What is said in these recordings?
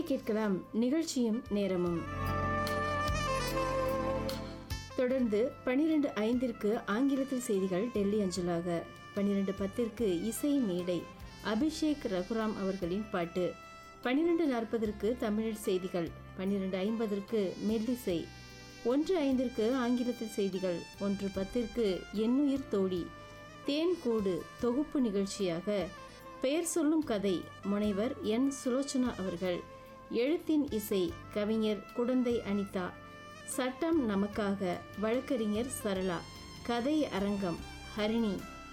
கேட்கலாம் நிகழ்ச்சியும் நேரமும் தொடர்ந்து பனிரெண்டு ஐந்திற்கு ஆங்கிலத்தில் செய்திகள் டெல்லி அஞ்சலாக பனிரெண்டு பத்திற்கு இசை மேடை அபிஷேக் ரகுராம் அவர்களின் பாட்டு பன்னிரெண்டு நாற்பதற்கு தமிழில் செய்திகள் பன்னிரெண்டு ஐம்பதற்கு மெல்லிசை ஒன்று ஐந்திற்கு ஆங்கிலத்தில் செய்திகள் ஒன்று பத்திற்கு எண்ணுயிர் தோழி தேன்கூடு தொகுப்பு நிகழ்ச்சியாக பெயர் சொல்லும் கதை முனைவர் என் சுலோச்சனா அவர்கள் எழுத்தின் இசை கவிஞர் குடந்தை அனிதா சட்டம் நமக்காக வழக்கறிஞர் சரளா கதை அரங்கம் ஹரிணி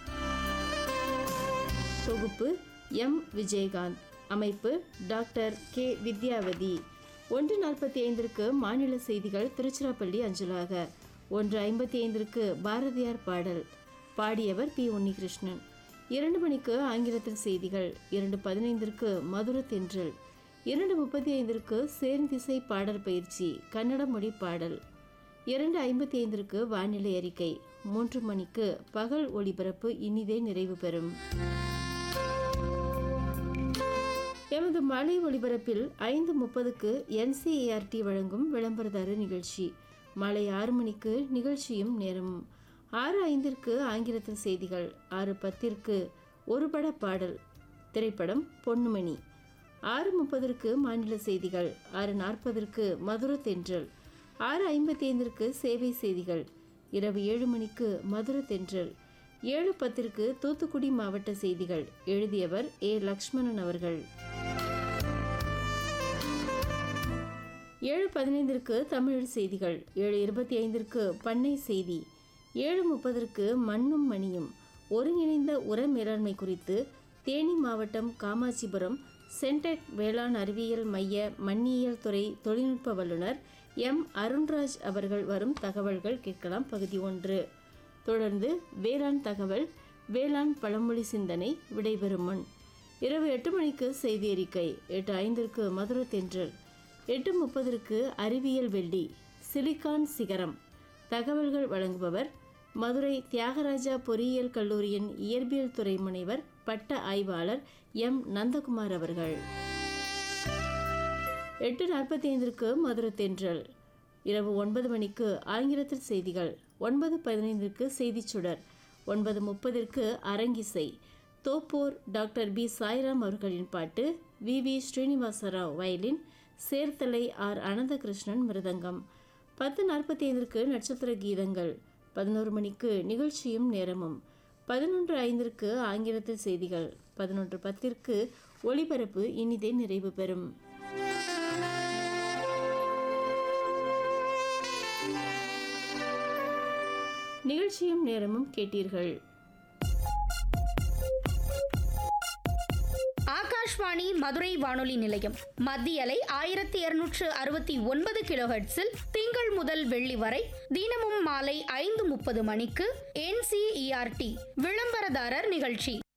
தொகுப்பு எம் விஜயகாந்த் அமைப்பு டாக்டர் கே வித்யாவதி ஒன்று நாற்பத்தி ஐந்திற்கு மாநில செய்திகள் திருச்சிராப்பள்ளி அஞ்சலாக ஒன்று ஐம்பத்தி ஐந்திற்கு பாரதியார் பாடல் பாடியவர் பி உன்னிகிருஷ்ணன் இரண்டு மணிக்கு ஆங்கிலத்தில் செய்திகள் இரண்டு பதினைந்திற்கு மதுர தென்றல் இரண்டு முப்பத்தி ஐந்திற்கு சேர்ந்திசை பாடல் பயிற்சி கன்னட மொழி பாடல் இரண்டு ஐம்பத்தி ஐந்திற்கு வானிலை அறிக்கை மூன்று மணிக்கு பகல் ஒளிபரப்பு இனிதே நிறைவு பெறும் எமது மலை ஒளிபரப்பில் ஐந்து முப்பதுக்கு என்சிஏஆர்டி வழங்கும் விளம்பரதார நிகழ்ச்சி மாலை ஆறு மணிக்கு நிகழ்ச்சியும் நேரமும் ஆறு ஐந்திற்கு ஆங்கிலத்தில் செய்திகள் ஆறு பத்திற்கு ஒரு பட பாடல் திரைப்படம் பொன்னுமணி ஆறு முப்பதற்கு மாநில செய்திகள் ஆறு நாற்பதற்கு மதுர தென்றல் ஆறு ஐம்பத்தி ஐந்திற்கு சேவை செய்திகள் இரவு ஏழு மணிக்கு மதுர தென்றல் ஏழு பத்திற்கு தூத்துக்குடி மாவட்ட செய்திகள் எழுதியவர் ஏ லக்ஷ்மணன் அவர்கள் ஏழு பதினைந்திற்கு தமிழ் செய்திகள் ஏழு இருபத்தி ஐந்திற்கு பண்ணை செய்தி ஏழு முப்பதற்கு மண்ணும் மணியும் ஒருங்கிணைந்த உர மேலாண்மை குறித்து தேனி மாவட்டம் காமாட்சிபுரம் சென்டெக் வேளாண் அறிவியல் மைய மண்ணியல் துறை தொழில்நுட்ப வல்லுநர் எம் அருண்ராஜ் அவர்கள் வரும் தகவல்கள் கேட்கலாம் பகுதி ஒன்று தொடர்ந்து வேளாண் தகவல் வேளாண் பழமொழி சிந்தனை விடைபெறும் முன் இரவு எட்டு மணிக்கு செய்தி அறிக்கை எட்டு ஐந்திற்கு மதுர தென்றல் எட்டு முப்பதற்கு அறிவியல் வெள்ளி சிலிக்கான் சிகரம் தகவல்கள் வழங்குபவர் மதுரை தியாகராஜா பொறியியல் கல்லூரியின் இயற்பியல் துறை முனைவர் பட்ட ஆய்வாளர் எம் நந்தகுமார் அவர்கள் எட்டு நாற்பத்தி ஐந்திற்கு மதுரை தென்றல் இரவு ஒன்பது மணிக்கு ஆங்கிலத்தில் செய்திகள் ஒன்பது பதினைந்திற்கு செய்திச் சுடர் ஒன்பது முப்பதிற்கு அரங்கிசை தோப்பூர் டாக்டர் பி சாய்ராம் அவர்களின் பாட்டு V V Srinivasarao violin Cherthala R Ananthakrishnan mridangam பத்து நாற்பத்தி ஐந்திற்கு நட்சத்திர கீதங்கள் பதினோரு மணிக்கு நிகழ்ச்சியும் நேரமும் பதினொன்று ஐந்திற்கு ஆங்கிலத்தில் செய்திகள் பதினொன்று பத்திற்கு ஒளிபரப்பு இனிதே நிறைவு பெறும் நிகழ்ச்சியும் நேரமும் கேட்டீர்கள் ஆகாஷ்வாணி மதுரை வானொலி நிலையம் மத்திய அலை ஆயிரத்தி இருநூற்று அறுபத்தி ஒன்பது கிலோஹெட்ஸில் திங்கள் முதல் வெள்ளி வரை தினமும் மாலை ஐந்து முப்பது மணிக்கு என்சிஇஆர்டி விளம்பரதாரர் நிகழ்ச்சி